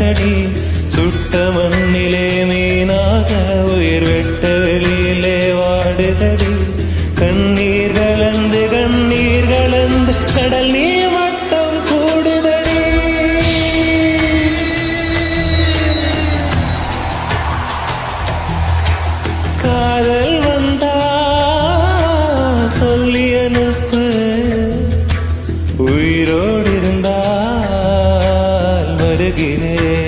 வாடுதடி சுட்ட மண்ணிலே மீனாக உயிர் வெட்ட வெளியிலே வாடுதடி கண்ணீர் கலந்து கண்ணீர் கலந்து கடல் நீர் மட்டம் கூடுதடி காதல் வந்தா சொல்லி அனுப்பு உயிரோடு இருந்தால் வருகிறேன்